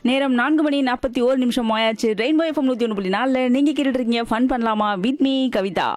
நேரம் நான்கு மணி நாற்பத்தி ஓரு நிமிஷம் ஆயாச்சு ரெயின்போ எஃப்எம் நூற்றி ஒன்று புள்ளி நாலில் நீங்கள் கேட்டுட்டு இருக்கீங்க ஃபன் பண்ணலாமா வித் மீ கவிதா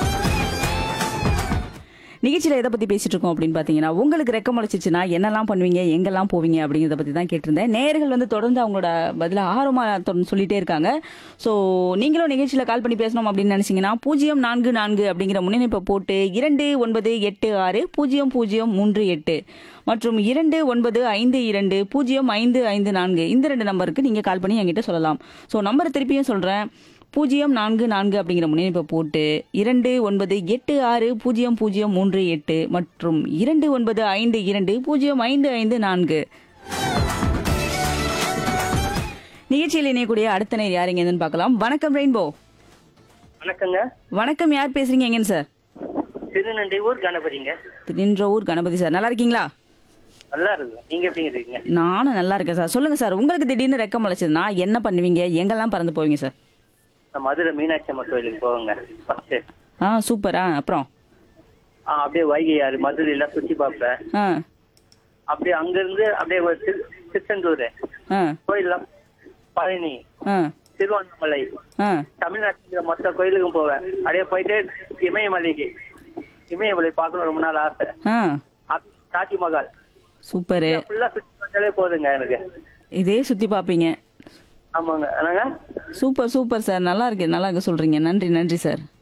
நிகழ்ச்சியில் எதை பற்றி பேசிட்டு இருக்கோம் அப்படின்னு பார்த்தீங்கன்னா உங்களுக்கு ரெக்கம் முளைச்சிச்சுன்னா என்னெல்லாம் பண்ணுவீங்க எங்கெல்லாம் போவீங்க அப்படிங்கிறத பற்றி தான் கேட்டிருந்தேன் நேர்கள் வந்து தொடர்ந்து அவங்களோட பதில ஆர்வமாக தொடர்ந்து சொல்லிட்டே இருக்காங்க ஸோ நீங்களும் நிகழ்ச்சியில் கால் பண்ணி பேசணும் அப்படின்னு நினச்சிங்கன்னா பூஜ்ஜியம் நான்கு நான்கு அப்படிங்கிற முன்னிணைப்பை போட்டு இரண்டு ஒன்பது எட்டு ஆறு பூஜ்ஜியம் பூஜ்ஜியம் மூன்று எட்டு மற்றும் இரண்டு ஒன்பது ஐந்து இரண்டு பூஜ்ஜியம் ஐந்து ஐந்து நான்கு இந்த ரெண்டு நம்பருக்கு நீங்கள் கால் பண்ணி என்கிட்ட சொல்லலாம் ஸோ நம்பரை திருப்பியும் சொல்கிறேன் பூஜ்ஜியம் நான்கு நான்கு அப்படிங்கிற முன்னிணைப்பை போட்டு இரண்டு ஒன்பது எட்டு ஆறு பூஜ்ஜியம் பூஜ்ஜியம் மூன்று எட்டு மற்றும் இரண்டு ஒன்பது ஐந்து இரண்டு பூஜ்ஜியம் ஐந்து ஐந்து நான்கு நிகழ்ச்சியில் இணையக்கூடிய அடுத்த நேர் யாருங்க என்னன்னு பார்க்கலாம் வணக்கம் ரெயின்போ வணக்கங்க வணக்கம் யார் பேசுறீங்க எங்கன்னு சார் திருநண்டை ஊர் கணபதிங்க திருநின்றவூர் கணபதி சார் நல்லா இருக்கீங்களா நல்லா இருக்கு நீங்க எப்படி இருக்கீங்க நானும் நல்லா இருக்கேன் சார் சொல்லுங்க சார் உங்களுக்கு திடீர்னு ரெக்கம் முளைச்சதுன்னா என்ன பண்ணுவீங்க எங்கெல்லாம் பறந்து போவீங்க சார் நான் மதுரை மீனாட்சி அம்மன் கோயிலுக்கு போவேங்க ஃபர்ஸ்ட் ஆ சூப்பர் ஆ அப்புறம் ஆ அப்படியே வைகை ஆறு மதுரையில சுத்தி பார்ப்பேன் ஆ அப்படியே அங்கிருந்து அப்படியே ஒரு திரு- திருச்செந்தூர் ஆ கோயில்லாம் பழனி ஆ திருவண்ணாமலை ஆ தமிழ்நாட்டுல மொத்த கோயிலுக்கும் போவேன் அப்படியே போயிட்டு இமயமலைக்கு இமயமலை பார்க்கணும் ரொம்ப நாள் ஆசை ஆ அப்~ தாஜ்மஹால் சூப்பரு ஃபுல்லா சுத்தி பார்த்தாலே போதுங்க எனக்கு இதே சுத்தி பாப்பீங்க ஆமாங்க என்னங்க சூப்பர் சூப்பர் சார் நல்லா இருக்கு நல்லா இருக்கு சொல்றீங்க நன்றி நன்றி சார்